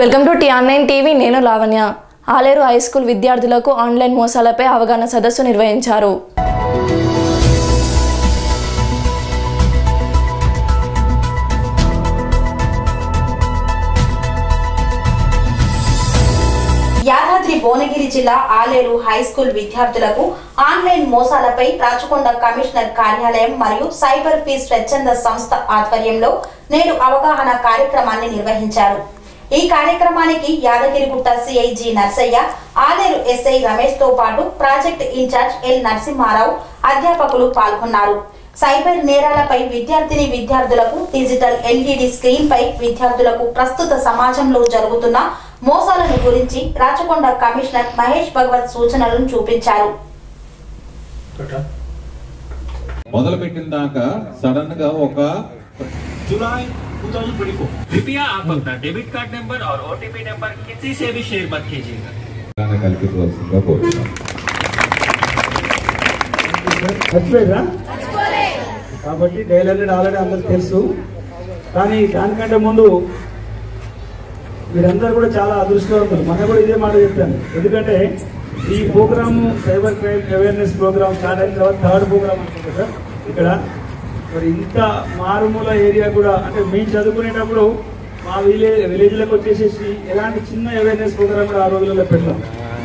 Welcome to T online TV నేను Lavanya Aler high school విద్యార్థులకు online మోసాలపై అవగాహన సదస్సు నిర్వహించారు యాదాద్రి భువనగిరి జిల్లా ఆలేరు హై స్కూల్ విద్యార్థులకు ఆన్లైన్ మోసాలపై రాచకొండ కమిషనర్ కార్యాలయం మరియు సైబర్ ఫీజ్ స్వచ్ఛంద సంస్థ ఆధ్వర్యంలో నేడు అవగాహన కార్యక్రమాన్ని నిర్వహించారు ఈ కార్యక్రమానికి యాదగిరిగుట్ట సిఐజి నర్సయ్య ఆలేరు ఎస్ఐ రమేష్ తో పాటు ప్రాజెక్ట్ ఇన్ఛార్జ్ ఎల్ నరసింహారావు అధ్యాపకులు పాల్గొన్నారు సైబర్ నేరాలపై విద్యార్థిని విద్యార్థులకు డిజిటల్ ఎల్ఈడి స్క్రీన్ పై విద్యార్థులకు ప్రస్తుత సమాజంలో జరుగుతున్న మోసాలను గురించి రాచకొండ కమిషనర్ మహేష్ భగవత్ సూచనలను చూపించారు మొదలు పెట్టిన దాకా సడన్ గా ఒక जुलाई 2024 कृपया आप अपना डेबिट कार्ड नंबर और ओटीपी नंबर किसी से भी शेयर मत कीजिएगा అవగాహన కల్పించవలసిందిగా కోరుతున్నాం మర్చిపోయిరా కాబట్టి డైల్ హండ్రెడ్ ఆల్రెడీ అందరికి తెలుసు కానీ దానికంటే ముందు మీరందరూ కూడా చాలా అదృష్టవంతులు మన కూడా ఇదే మాట చెప్పాను ఎందుకంటే ఈ programme cyber crime awareness programme start అయిన తర్వాత థర్డ్ ప్రోగ్రామ్ అనుకుంటా సార్ ఇక్కడ మరి ఇంత మారుమూల ఏరియా కూడా అంటే మేము చదువుకునేటప్పుడు మా విలేజ్ విలేజ్లకు వచ్చేసేసి ఎలాంటి చిన్న అవేర్నెస్ ప్రోగ్రామ్ కూడా ఆ రోజులలో పెట్టాం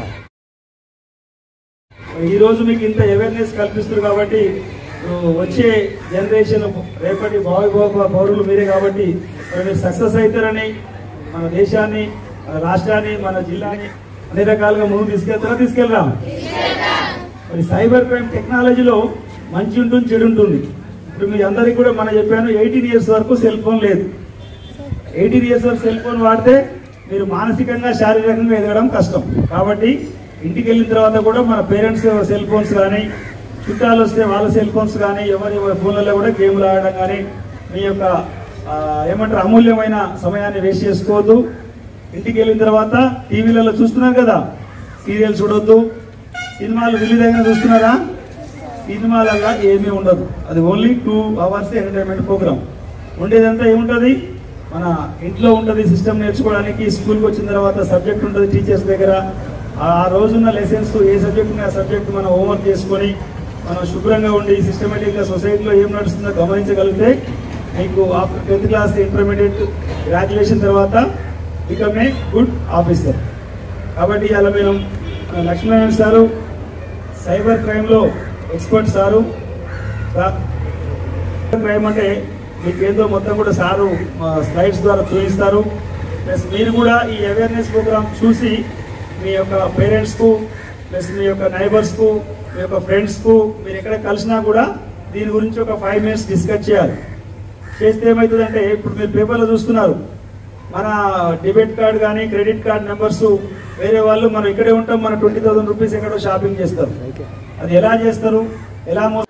ఈ రోజు మీకు ఇంత అవేర్నెస్ కల్పిస్తారు కాబట్టి ఇప్పుడు వచ్చే జనరేషన్ రేపటి భావి భవ- పౌరులు మీరే కాబట్టి మరి మీరు సక్సెస్ అవుతారని మన దేశాన్ని మన రాష్ట్రాన్ని మన జిల్లాని అన్ని రకాలుగా ముందుకు తీసుకెళ్తారా తీసుకెళ్ళరా మరి సైబర్ క్రైమ్ టెక్నాలజీలో మంచి ఉంటుంది చెడు ఉంటుంది ఇప్పుడు మీ అందరికీ కూడా మనం చెప్పాను ఎయిటీన్ ఇయర్స్ వరకు సెల్ ఫోన్ లేదు ఎయిటీన్ ఇయర్స్ వరకు సెల్ ఫోన్ వాడితే మీరు మానసికంగా శారీరకంగా ఎదగడం కష్టం కాబట్టి ఇంటికి వెళ్ళిన తర్వాత కూడా మన పేరెంట్స్ సెల్ ఫోన్స్ కానీ చుట్టాలు వస్తే వాళ్ళ సెల్ ఫోన్స్ కానీ ఎవరి ఎవరి ఫోన్లలో కూడా గేమ్లు ఆడడం కానీ మీ యొక్క ఆ, ఏమంటారు అమూల్యమైన సమయాన్ని వేస్ట్ చేసుకోవద్దు ఇంటికి వెళ్ళిన తర్వాత టీవీలలో చూస్తున్నారు కదా సీరియల్ చూడొద్దు సినిమాలు రిలీజ్ అయినా చూస్తున్నారా సినిమాలలో ఏమీ ఉండదు అది only two hours entertainment programme ఉండేదంతా ఏముంటుంది మన ఇంట్లో ఉంటుంది సిస్టమ్ నేర్చుకోవడానికి స్కూల్కి వచ్చిన తర్వాత సబ్జెక్ట్ ఉంటుంది టీచర్స్ దగ్గర ఆ రోజున్న లెసన్స్ ఏ సబ్జెక్ట్ ఆ సబ్జెక్ట్ మనం హోంవర్క్ చేసుకొని మనం శుభ్రంగా ఉండి సిస్టమేటిక్గా సొసైటీలో ఏం నడుస్తుందో గమనించగలిగితే మీకు after tenth class intermediate graduation తర్వాత బికమ్ ఏ గుడ్ ఆఫీసర్ కాబట్టి ఇలా మేము మన లక్ష్మీనారాయణ సారు సైబర్ క్రైమ్లో ఎక్స్పర్ట్ సారు సా- క్రైమ్ అంటే మీకు ఏదో మొత్తం కూడా సారు స్లైడ్స్ ద్వారా చూపిస్తారు ప్లస్ మీరు కూడా ఈ అవేర్నెస్ ప్రోగ్రామ్ చూసి మీ యొక్క పేరెంట్స్కు ప్లస్ మీ యొక్క నైబర్స్కు మీ యొక్క ఫ్రెండ్స్కు మీరు ఎక్కడ కలిసినా కూడా దీని గురించి ఒక ఫైవ్ మినిట్స్ డిస్కస్ చేయాలి చేస్తే ఏమవుతుందంటే ఇప్పుడు మీరు పేపర్లో చూస్తున్నారు మన డెబిట్ కార్డ్ కానీ క్రెడిట్ కార్డ్ నెంబర్స్ వేరే వాళ్ళు మనం ఇక్కడే ఉంటాం మన ట్వంటీ థౌసండ్ రూపీస్ ఎక్కడో షాపింగ్ చేస్తారు అది ఎలా చేస్తారు ఎలా మో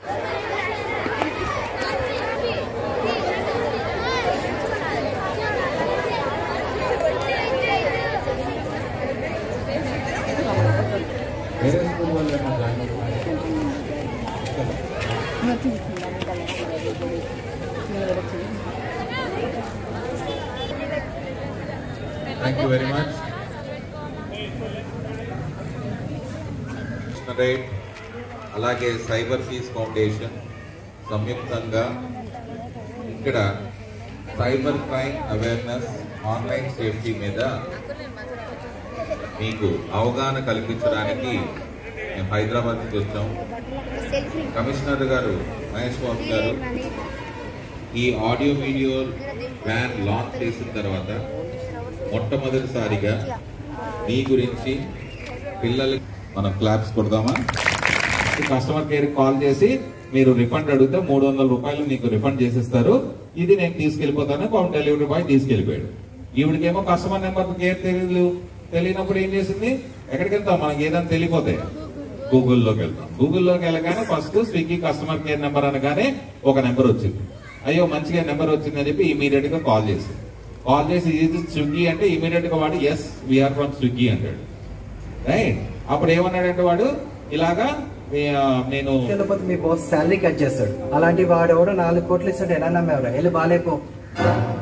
వేరే స్కూల్ వాళ్ళు ఏమన్నా జాయిన్ అవుతున్నారు? థ్యాంక్ యూ వెరీ మచ్ రేట్ అలాగే సైబర్ ఫీజ్ ఫౌండేషన్ సంయుక్తంగా ఇక్కడ cyber crime awareness online safety మీద మీకు అవగాహన కల్పించడానికి మేము హైదరాబాద్ నుంచి వచ్చాం కమిషనర్ గారు మహేష్ బాబు గారు ఈ ఆడియో వీడియో వ్యాన్ లాంచ్ చేసిన తర్వాత మొట్టమొదటిసారిగా మీ గురించి పిల్లలకి మనం క్లాప్స్ కొడదామా కస్టమర్ కేర్ కాల్ చేసి మీరు రిఫండ్ అడిగితే మూడు వందల రూపాయలు మీకు రిఫండ్ చేసిస్తారు ఇది నేను తీసుకెళ్లిపోతాను హోమ్ డెలివరీ బాయ్ తీసుకెళ్లిపోయాడు ఈవిడికేమో కస్టమర్ నెంబర్ కేర్ తెలియదు తెలియనప్పుడు ఏం చేసింది ఎక్కడికి వెళ్తాం మనకి ఏదైనా తెలియపోతే గూగుల్లోకి వెళ్తాం గూగుల్లోకి వెళ్ళగానే first Swiggy customer care number అనగానే ఒక నెంబర్ వచ్చింది అయ్యో మంచిగా నెంబర్ వచ్చిందని చెప్పి ఇమీడియట్ గా కాల్ చేసి కాల్ చేసి ఇది స్విగ్గీ అంటే ఇమీడియట్ గా వాడు ఎస్ వీఆర్ ఫ్రమ్ స్విగ్గీ అంటాడు రైట్ అప్పుడు ఏమన్నాడంటే వాడు ఇలాగా మీ- ఆ, నేను లేకపోతే మీ బాస్ శాలరీ కట్ చేస్తాడు అలాంటి వాడు ఎవడో నాలుగు కోట్లు ఇస్తాడు ఎలా నమ్మేవరా వెళ్ళి బాగాలేపో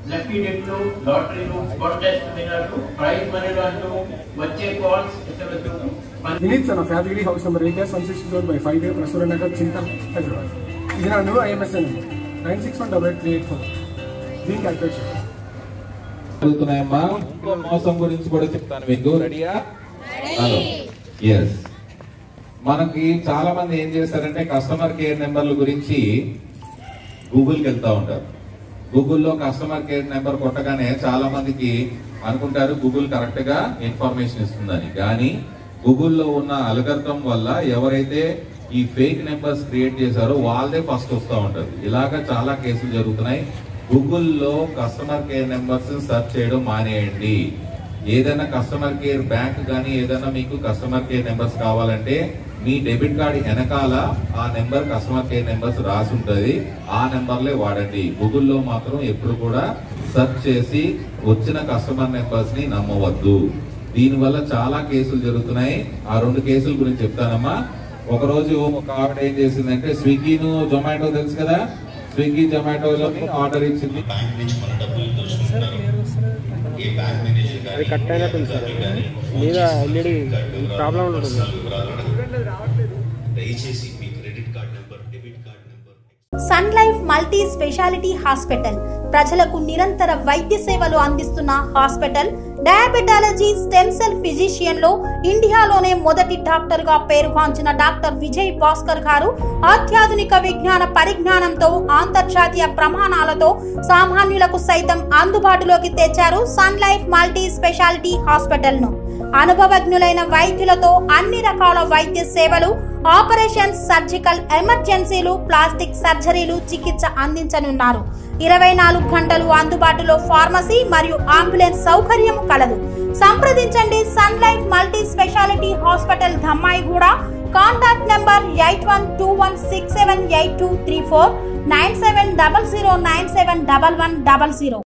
లక్కీ డెట్లు లాటరీలు కాంటెస్ట్ విన్నర్లు ప్రైజ్ మనీలు అంటూ వచ్చే కాల్స్ ఎస్ఎంఎస్ వినీత్ నా family house number eight S one sixty four by five D ప్రసూర నగర్ చింతల్ హైదరాబాద్ ఇది నా new IMSN nine six one double eight three eight four దీనికి క్యాల్కులేట్ చేయండి జరుగుతున్నాయమ్మా ఇంకో మోసం గురించి కూడా చెప్తాను మీకు రెడీయా హలో ఎస్ మనకి చాలా మంది ఏం చేస్తారంటే కస్టమర్ కేర్ నెంబర్ల గురించి గూగుల్కి వెళ్తా ఉంటారు గూగుల్లో కస్టమర్ కేర్ నెంబర్ కొట్టగానే చాలా మందికి అనుకుంటారు గూగుల్ కరెక్ట్ గా ఇన్ఫర్మేషన్ ఇస్తుందని కానీ గూగుల్లో ఉన్న అలగర్థం వల్ల ఎవరైతే ఈ ఫేక్ నెంబర్స్ క్రియేట్ చేశారో వాళ్ళదే ఫస్ట్ వస్తూ ఉంటది ఇలాగా చాలా కేసులు జరుగుతున్నాయి గూగుల్లో కస్టమర్ కేర్ నెంబర్స్ సెర్చ్ చేయడం మానేయండి ఏదైనా కస్టమర్ కేర్ బ్యాంక్ కానీ ఏదైనా మీకు కస్టమర్ కేర్ నెంబర్స్ కావాలంటే మీ డెబిట్ కార్డ్ వెనకాల ఆ నెంబర్ కస్టమర్ కేర్ నెంబర్స్ రాసి ఉంటది ఆ నెంబర్లే వాడండి గూగుల్లో మాత్రం ఎప్పుడు కూడా సెర్చ్ చేసి వచ్చిన కస్టమర్ నెంబర్స్ ని నమ్మవద్దు దీనివల్ల చాలా కేసులు జరుగుతున్నాయి ఆ రెండు కేసుల గురించి చెప్తానమ్మా ఒక రోజు ఒక ఆవిడ ఏం చేసిందంటే స్విగ్గీను జొమాటో తెలుసు కదా స్విగ్గీ జొమాటోలో ఆర్డర్ ఇచ్చింది అది కట్ అయినట్టుంది సార్ మీద ఎల్ఈడి ప్రాబ్లం ఉంటుంది దయచేసి మీ credit card number debit card number Sun Life multi speciality hospital ప్రజలకు నిరంతర వైద్య సేవలు అందిస్తున్న hospital diabetology stem cell physician లో ఇండియాలోనే మొదటి డాక్టర్ గా పేరుగాంచిన డాక్టర్ విజయ్ భాస్కర్ గారు అత్యాధునిక విజ్ఞాన పరిజ్ఞానంతో అంతర్జాతీయ ప్రమాణాలతో సామాన్యులకు సైతం అందుబాటులోకి తెచ్చారు Sun Life multi speciality hospital ను అనుభవజ్ఞులైన వైద్యులతో అన్ని రకాల వైద్య సేవలు ఆపరేషన్స్ సర్జికల్ ఎమర్జెన్సీలు ప్లాస్టిక్ సర్జరీలు చికిత్స అందించనున్నారు ఇరవై నాలుగు గంటలు అందుబాటులో ఫార్మసీ మరియు అంబులెన్స్ సౌకర్యం కలదు సంప్రదించండి Sun Life multi speciality hospital Dammaiguda contact number eight one two one six seven eight two three four nine seven double zero nine seven double one double zero